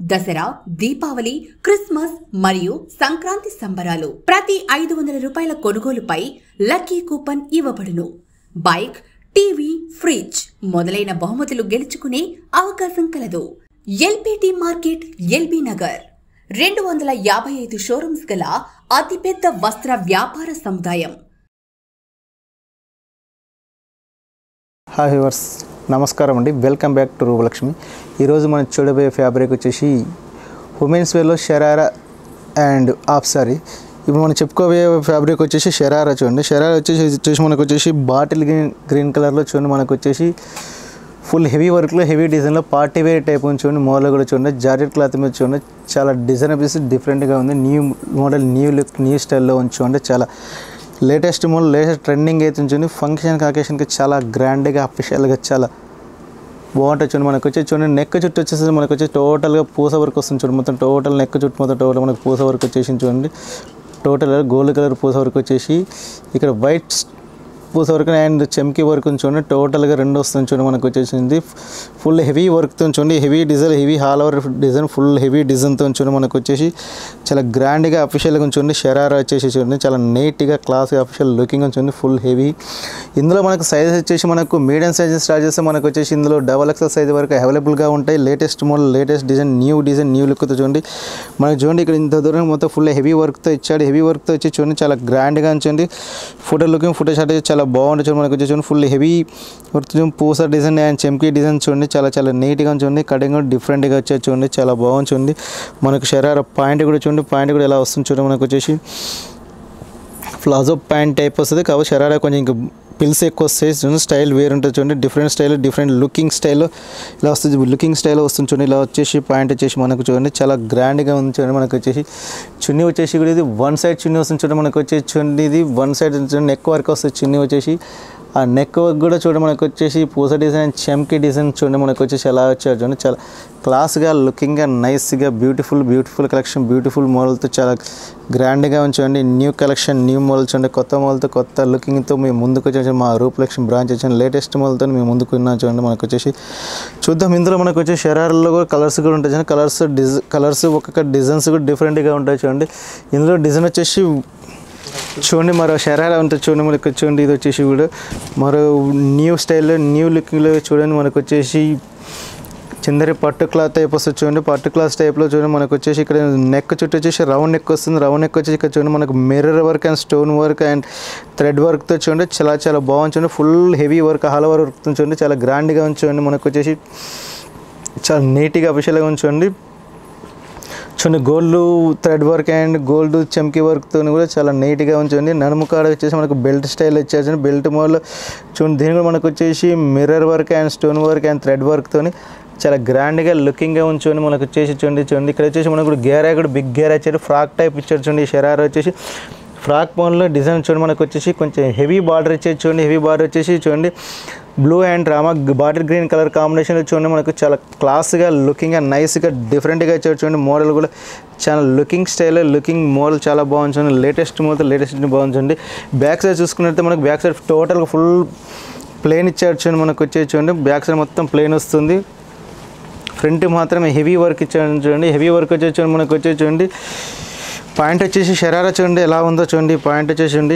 Dasara Deepavali Christmas మరియు సంక్రాంతి సంబరాలు ప్రతి ఐదు వందల రూపాయల కొనుగోలుపై లక్కీ కూపన్ ఇవ్వబడును బైక్ టీవీ ఫ్రిడ్జ్ మొదలైన బహుమతులు గెలుచుకునే అవకాశం కలదు ఎల్పిటి మార్కెట్ ఎల్బీ నగర్ రెండు వందల యాభై ఐదు షోరూమ్స్ గల అతిపెద్ద వస్త్ర వ్యాపార సముదాయం హాయ్ వ్యూవర్స్ నమస్కారం అండి వెల్కమ్ బ్యాక్ టు రూపలక్ష్మి ఈరోజు మనం చూడబోయే ఫ్యాబ్రిక్ వచ్చేసి ఉమెన్స్ వేర్లో షరారా అండ్ ఆఫ్ సారీ ఇప్పుడు మనం చెప్పుకోబోయే ఫ్యాబ్రిక్ వచ్చేసి షరారా చూడండి షరారా వచ్చేసి వచ్చేసి మనకు వచ్చేసి బాటిల్ గ్రీన్ గ్రీన్ కలర్లో చూడండి మనకు వచ్చేసి ఫుల్ హెవీ వర్క్లో హెవీ డిజైన్లో పార్టీ వేర్ టైప్ ఉంది చూడండి మోడల్ కూడా చూడండి జాకెట్ క్లాత్ మీద చూడండి చాలా డిజైన్ పీస్ డిఫరెంట్గా ఉంది new model new look new స్టైల్లో ఉంది చూడండి చాలా లేటెస్ట్ మోడల్ లేటెస్ట్ ట్రెండింగ్ అయితే చూడండి ఫంక్షన్కి అకేషన్కి చాలా గ్రాండ్గా అఫిషియల్గా చాలా బాగుంటుంది చూడండి మనకు వచ్చి చూడండి నెక్ చుట్టూ వచ్చేసి మనకు వచ్చి టోటల్గా పూస వర్క్ వస్తుంది చూడండి మొత్తం టోటల్ నెక్ చుట్టూ మొత్తం టోటల్ మనకు పూస వర్క్ వచ్చేసి చూడండి టోటల్ గోల్డ్ కలర్ పూస వర్క్ వచ్చేసి ఇక్కడ వైట్ పూస వర్క్ అండ్ చెమ్కి వర్క్ చూడండి టోటల్గా రెండు వస్తుంది చూడండి మనకు వచ్చేసింది ఫుల్ హెవీ వర్క్తో చూడండి heavy design heavy all over design full heavy డిజైన్తో చూడండి మనకు వచ్చేసి చాలా గ్రాండ్గా అఫీషియల్గా చూడండి షరారా వచ్చేసి చూడండి చాలా నీట్గా క్లాస్గా అఫీషియల్ లుకింగ్ చూడండి ఫుల్ హెవీ ఇందులో మనకు సైజెస్ వచ్చేసి మనకు మీడియం సైజ్ స్టార్ట్ చేస్తే మనకు వచ్చేసి ఇందులో డబల్ ఎక్సెల్ సైజ్ వరకు అవైలబుల్గా ఉంటాయి latest model latest design new design new లుక్తో చూడండి మనకు చూడండి ఇక్కడ ఇంత దూరం మొత్తం ఫుల్ హెవీ వర్క్తో ఇచ్చాడు హెవీ వర్క్తో వచ్చి చూడండి చాలా గ్రాండ్గా ఉంచండి ఫోటో లుకింగ్ ఫోటో షాట్ అయితే చాలా బాగుంటుంది చూడండి మనకు వచ్చి చూడండి ఫుల్ హెవీ వర్క్ చూడండి పూస డిజైన్ అండ్ చెంకి డిజైన్ చూడండి చాలా చాలా నీట్గా చూడండి కటింగ్ కూడా డిఫరెంట్గా వచ్చేది చూడండి చాలా బాగుంది చూడండి మనకు శరీర పాయింట్ కూడా చూడండి పాయింట్ కూడా ఎలా వస్తుంది చూడండి మనకు వచ్చేసి ప్లాజో ప్యాంట్ టైప్ వస్తుంది కాబట్టి శరారా కొంచెం ఇంకా పిల్స్ ఎక్కువ వస్తాయి చూడండి స్టైల్ వేరు ఉంటుంది చూడండి డిఫరెంట్ స్టైల్ డిఫరెంట్ లుకింగ్ స్టైల్లో ఇలా వస్తుంది లుకింగ్ స్టైల్లో వస్తుంది చూడండి ఇలా వచ్చేసి పాయింట్ వచ్చేసి మనకు చూడండి చాలా గ్రాండ్గా ఉంది చూడండి మనకు వచ్చేసి చున్నీ వచ్చేసి కూడా ఇది వన్ సైడ్ చున్నీ వస్తుంది చూడండి మనకు వచ్చేసి చూడండి ఇది వన్ సైడ్ చూడండి నెక్ వరకు వస్తుంది చున్నీ వచ్చేసి ఆ నెక్ వర్క్ కూడా చూడండి మనకు వచ్చేసి పూస డిజైన్ చెమ్కి డిజైన్ చూడండి మనకు వచ్చేసి ఎలా వచ్చారు చూడండి చాలా క్లాస్గా లుకింగ్గా నైస్గా బ్యూటిఫుల్ బ్యూటిఫుల్ కలెక్షన్ బ్యూటిఫుల్ మోడల్తో చాలా గ్రాండ్గా ఉంచండి న్యూ కలెక్షన్ న్యూ మోడల్ చూడండి కొత్త మోడల్తో కొత్త లుకింగ్తో మేము ముందుకు వచ్చేసి మా రూపలక్ష్మి బ్రాంచ్ వచ్చాను లేటెస్ట్ మోడల్తో మేము ముందుకు ఉన్నాం చూడండి మనకు వచ్చేసి చూద్దాం ఇందులో మనకు వచ్చే షరార్లో కూడా కలర్స్ కూడా ఉంటాయి చూడండి కలర్స్ డిజ కలర్స్ ఒక్కొక్క డిజైన్స్ కూడా డిఫరెంట్గా ఉంటాయి చూడండి ఇందులో డిజైన్ వచ్చేసి చూడండి మరో శరారా ఉంటుంది చూడండి మనకు చూడండి ఇది వచ్చేసి కూడా మరో న్యూ స్టైల్లో న్యూ లుకింగ్లో చూడండి మనకు వచ్చేసి చిందరి పట్టు క్లాత్ టైప్ వస్తుంది చూడండి పట్టు క్లాత్ టైప్లో చూడండి మనకు వచ్చేసి ఇక్కడ నెక్ చుట్టూ వచ్చేసి రౌండ్ నెక్ వస్తుంది రౌండ్ నెక్ వచ్చేసి ఇక్కడ చూడండి మనకు mirror work and stone work and thread వర్క్తో చూడండి చాలా చాలా బాగుంది చూడండి ఫుల్ హెవీ వర్క్ హాల్ వర్క్తో చూడండి చాలా గ్రాండ్గా ఉంచండి మనకు వచ్చేసి చాలా నీట్గా అఫిషియల్గా ఉంచండి చూడండి gold thread work and gold చెమ్కి వర్క్తో కూడా చాలా నీట్గా ఉంచండి నడుము కాడ వచ్చేసి మనకు బెల్ట్ స్టైల్ ఇచ్చేసి బెల్ట్ మోడల్ చూడండి దీని కూడా మనకు వచ్చేసి mirror work and stone work and thread వర్క్తో చాలా గ్రాండ్గా లుకింగ్గా ఉంచండి మనకు వచ్చేసి చూడండి చూడండి ఇక్కడ వచ్చేసి మనకు కూడా గేరా కూడా బిగ్ గేరా ఇచ్చారు ఫ్రాక్ టైప్ ఇచ్చారు చూడండి షరారా వచ్చేసి ఫ్రాక్ మోడల్లో డిజైన్ చూడండి మనకు వచ్చేసి కొంచెం హెవీ బార్డర్ ఇచ్చేది చూడండి హెవీ బార్డర్ వచ్చేసి చూడండి బ్లూ అండ్ రామా బాటిల్ గ్రీన్ కలర్ కాంబినేషన్ చూడండి మనకు చాలా క్లాస్గా లుకింగ్గా నైస్గా డిఫరెంట్గా ఇచ్చారు చూడండి మోడల్ కూడా చాలా లుకింగ్ స్టైల్ లుకింగ్ మోడల్ చాలా బాగుంది చూడండి లేటెస్ట్ మోడల్ లేటెస్ట్ బాగుంది చూడండి బ్యాక్ సైడ్ చూసుకున్నట్టే మనకు బ్యాక్ సైడ్ టోటల్గా ఫుల్ ప్లేన్ ఇచ్చారు చూడండి మనకు వచ్చేసి చూడండి బ్యాక్ సైడ్ మొత్తం ప్లేన్ వస్తుంది ఫ్రంట్ మాత్రమే హెవీ వర్క్ ఇచ్చాడు చూడండి హెవీ వర్క్ వచ్చేసి చూడండి మనకు వచ్చేసి చూడండి పాయింట్ వచ్చేసి షరారా చూడండి ఎలా ఉందో చూడండి పాయింట్ వచ్చేసి చూడండి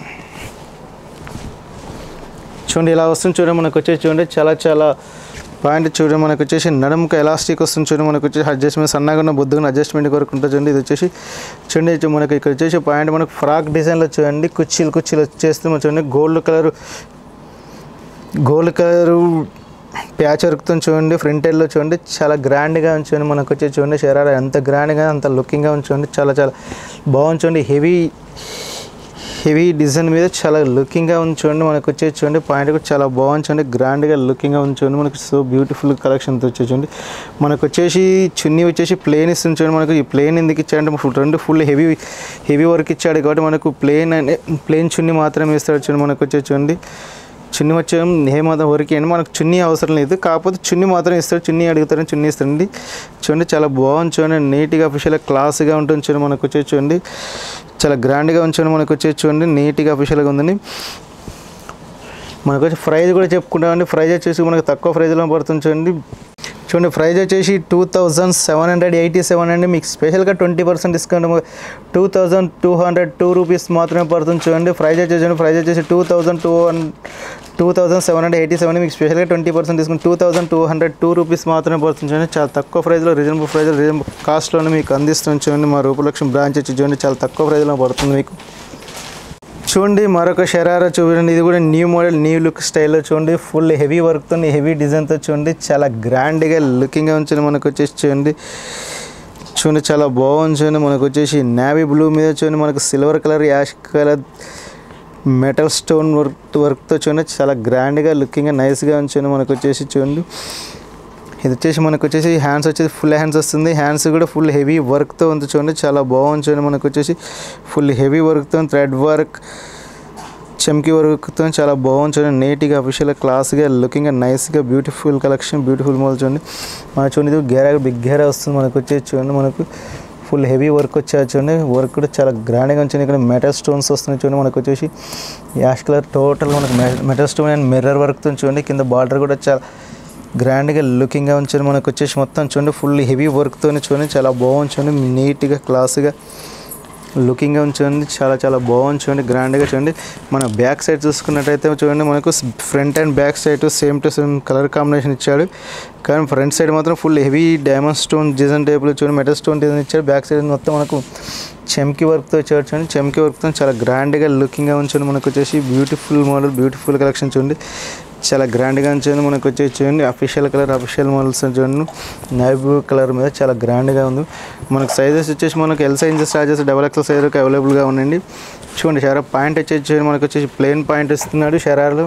చూడండి ఇలా వస్తుంది చూడండి మనకు వచ్చేసి చూడండి చాలా చాలా పాయింట్ చూడండి మనకు వచ్చేసి నడుముకు ఎలాస్టిక్ వస్తుంది చూడండి మనకు వచ్చేసి అడ్జస్ట్మెంట్ సన్నగా ఉన్న బొద్దుగా అడ్జస్ట్మెంట్ కొరకు ఉంటుంది చూడండి ఇది వచ్చేసి చూడండి ఇది మనకు ఇక్కడ వచ్చేసి పాయింట్ మనకు ఫ్రాక్ డిజైన్లో చూడండి కుర్చీలు కుర్చీలు వచ్చేస్తే మనకు చూడండి gold colour gold colour patch వర్క్తో చూడండి ఫ్రంట్ ఎండ్లో చూడండి చాలా గ్రాండ్గా ఉంచండి మనకు వచ్చి చూడండి శరారా ఎంత గ్రాండ్గా అంత లుకింగ్గా ఉంచండి చాలా చాలా బాగుంచండి హెవీ హెవీ డిజైన్ మీద చాలా లుకింగ్గా ఉంచండి మనకు వచ్చేసి చూడండి పాయింట్ కూడా చాలా బాగుంచండి గ్రాండ్గా లుకింగ్గా ఉంచండి మనకు సో బ్యూటిఫుల్ కలెక్షన్తో వచ్చేసి చూడండి మనకు వచ్చేసి చున్నీ వచ్చేసి ప్లేన్ ఇస్తుంది చూడండి మనకు ఈ ప్లేన్ ఎందుకు ఇచ్చాడంటే ఫుల్ రెండు ఫుల్ హెవీ హెవీ వర్క్ ఇచ్చాడు కాబట్టి మనకు ప్లేన్ అనే ప్లేన్ చున్నీ మాత్రమే ఇస్తాడు చూడండి మనకు వచ్చేసి చూడండి చున్నీ వచ్చే ఏమాత్రం వరకు అండి మనకు చున్నీ అవసరం లేదు కాకపోతే చున్నీ మాత్రం ఇస్తాడు చున్నీ అడుగుతారని చున్నీ ఇస్తాడండి చూడండి చాలా బాగుంది చూడండి నీట్గా అఫీషియల్గా క్లాస్గా ఉంటుంది చూడండి మనకు వచ్చేసి చూడండి చాలా గ్రాండ్గా ఉంచండి మనకు వచ్చేసి చూడండి నీట్గా అఫీషియల్గా ఉందండి మనకు వచ్చి ప్రైజ్ కూడా చెప్పుకుంటామండి ప్రైజ్ వచ్చేసి మనకు తక్కువ ప్రైజ్లో పడుతుంది చూడండి చూడండి ప్రైస్ వచ్చేసి two thousand seven hundred eighty seven అండి మీకు స్పెషల్గా twenty percent discount two thousand two hundred two rupees మాత్రమే పడుతుంది చూడండి ప్రైస్ వచ్చేసి చూడండి ప్రైస్ వచ్చేసి two thousand two two thousand seven hundred eighty seven మీకు స్పెషల్గా twenty percent discount two thousand two hundred two rupees మాత్రమే పడుతుంది చూడండి చాలా తక్కువ ప్రైస్లో రీజనబుల్ ప్రైస్లో రీజనబుల్ కాస్ట్లోనే మీకు అందిస్తుంది చూడండి మా రూపలక్ష్మి బ్రాంచ్ వచ్చి చూడండి చాలా తక్కువ ప్రైస్లో పడుతుంది మీకు చూడండి మరొక షరారా చూడండి ఇది కూడా న్యూ మోడల్ న్యూ లుక్ స్టైల్లో చూడండి ఫుల్ హెవీ వర్క్తో హెవీ డిజైన్తో చూడండి చాలా గ్రాండ్గా లుకింగ్గా ఉంచండి మనకు వచ్చేసి చూడండి చూడండి చాలా బాగుంది చూడండి మనకు వచ్చేసి నావీ బ్లూ మీద చూడండి మనకు silver colour ash colour metal stone work వర్క్తో చూడండి చాలా గ్రాండ్గా లుకింగ్గా నైస్గా ఉంచండి మనకు వచ్చేసి చూడండి ఇది వచ్చేసి మనకు వచ్చేసి హ్యాండ్స్ వచ్చేసి ఫుల్ హ్యాండ్స్ వస్తుంది హ్యాండ్స్ కూడా ఫుల్ హెవీ వర్క్తో ఉంది చూడండి చాలా బాగుంది చూడండి మనకు వచ్చేసి ఫుల్ హెవీ వర్క్తో థ్రెడ్ వర్క్ చమ్కీ వర్క్తో చాలా బాగుంది చూడండి నీట్గా అఫీషియల్గా క్లాస్గా లుకింగ్గా నైస్గా బ్యూటిఫుల్ కలెక్షన్ బ్యూటిఫుల్ మోల్ చూడండి మన చూడండి ఇది గేరా బిగ్ గేరా వస్తుంది మనకు వచ్చేసి చూడండి మనకు ఫుల్ హెవీ వర్క్ వచ్చేది చూడండి వర్క్ కూడా చాలా గ్రాండ్గా వచ్చింది ఇక్కడ మెటల్ స్టోన్స్ వస్తున్నాయి చూడండి మనకు వచ్చేసి యాష్ కలర్ టోటల్ మనకు మెటల్ స్టోన్ అండ్ మిర్రర్ వర్క్తో చూడండి కింద బార్డర్ కూడా చాలా గ్రాండ్గా లుకింగ్గా ఉంచండి మనకు వచ్చేసి మొత్తం చూడండి ఫుల్ హెవీ వర్క్తో చూడండి చాలా బాగుంది చూడండి నీట్గా క్లాస్గా లుకింగ్గా ఉంచండి చాలా చాలా బాగుంది చూడండి గ్రాండ్గా చూడండి మన బ్యాక్ సైడ్ చూసుకున్నట్టయితే చూడండి మనకు front and back side same to same colour combination ఇచ్చాడు కానీ ఫ్రంట్ సైడ్ మాత్రం full heavy diamond stone design టైప్లో చూడండి మెటల్ స్టోన్ డిజైన్ ఇచ్చాడు బ్యాక్ సైడ్ మొత్తం మనకు చెమ్కి వర్క్తో ఇచ్చాడు చూడండి చెమ్కి వర్క్తో చాలా గ్రాండ్గా లుకింగ్గా ఉంచండి మనకు వచ్చేసి బ్యూటిఫుల్ మోడల్ బ్యూటిఫుల్ కలెక్షన్ చూడండి చాలా గ్రాండ్గా చూడండి మనకు వచ్చేసి చూడండి అఫీషియల్ కలర్ అఫీషియల్ మోడల్స్ చూడండి నేవీ బ్లూ కలర్ మీద చాలా గ్రాండ్గా ఉంది మనకు సైజెస్ వచ్చేసి మనకు ఎల్ సైజ్ స్టార్జెస్ డబల్ ఎక్సెల్ సైజ్ వరకు అవైలబుల్గా ఉండండి చూడండి షరా పాయింట్ వచ్చేసి చూడండి మనకు వచ్చేసి ప్లెయిన్ పాయింట్ ఇస్తున్నాడు షరాలు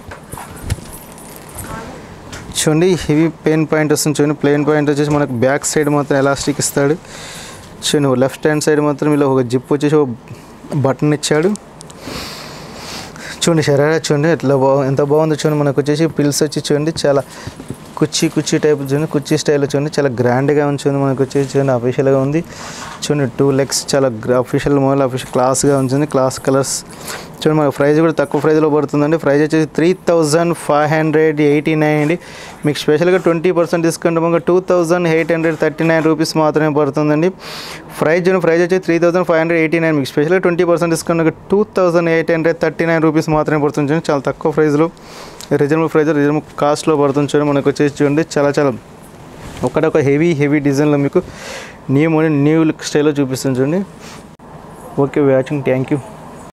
చూడండి హెవీ పెయిన్ పాయింట్ వస్తుంది చూడండి ప్లెయిన్ పాయింట్ వచ్చేసి మనకు బ్యాక్ సైడ్ మాత్రం ఎలాస్టిక్ ఇస్తాడు చూడండి లెఫ్ట్ హ్యాండ్ సైడ్ మాత్రం ఇలా ఒక జిప్ వచ్చేసి ఒక బటన్ ఇచ్చాడు చూడండి శరీర చూడండి ఎట్లా బాగు ఎంత బాగుందో చూడండి మనకు వచ్చేసి పిల్స్ వచ్చి చూడండి చాలా కుర్చీ కుర్చీ టైప్ చూడండి కుర్చీ స్టైల్లో చూడండి చాలా గ్రాండ్గా ఉంచింది మనకు వచ్చేసి చూడండి అఫీషియల్గా ఉంది చూడండి టూ లెగ్స్ చాలా అఫీషియల్ మోడల్ అఫీషియల్ క్లాస్గా ఉంచింది క్లాస్ కలర్స్ చూడండి మనకు ప్రైస్ కూడా తక్కువ ప్రైస్లో పడుతుందండి ప్రైస్ వచ్చేసి three thousand five hundred eighty nine అండి మీకు స్పెషల్గా ట్వంటీ పర్సెంట్ డిస్కౌంట్ మనకు two thousand eight hundred thirty nine rupees మాత్రమే పడుతుందండి ప్రైస్ చూడండి ప్రైస్ వచ్చి three thousand five hundred eighty nine మీకు స్పెషల్గా twenty percent discount two thousand eight hundred thirty nine rupees మాత్రమే పడుతుంది చూడండి చాలా తక్కువ ప్రైస్లో రీజనబుల్ ప్రైస్ రీజనబుల్ కాస్ట్లో పడుతుంది చూడండి మనకు వచ్చేసి చూడండి చాలా చాలా ఒకటొక హెవీ హెవీ డిజైన్లో మీకు న్యూ మోడల్ న్యూ లుక్ స్టైల్లో చూపిస్తుంది చూడండి ఓకే వాచింగ్ థ్యాంక్ యూ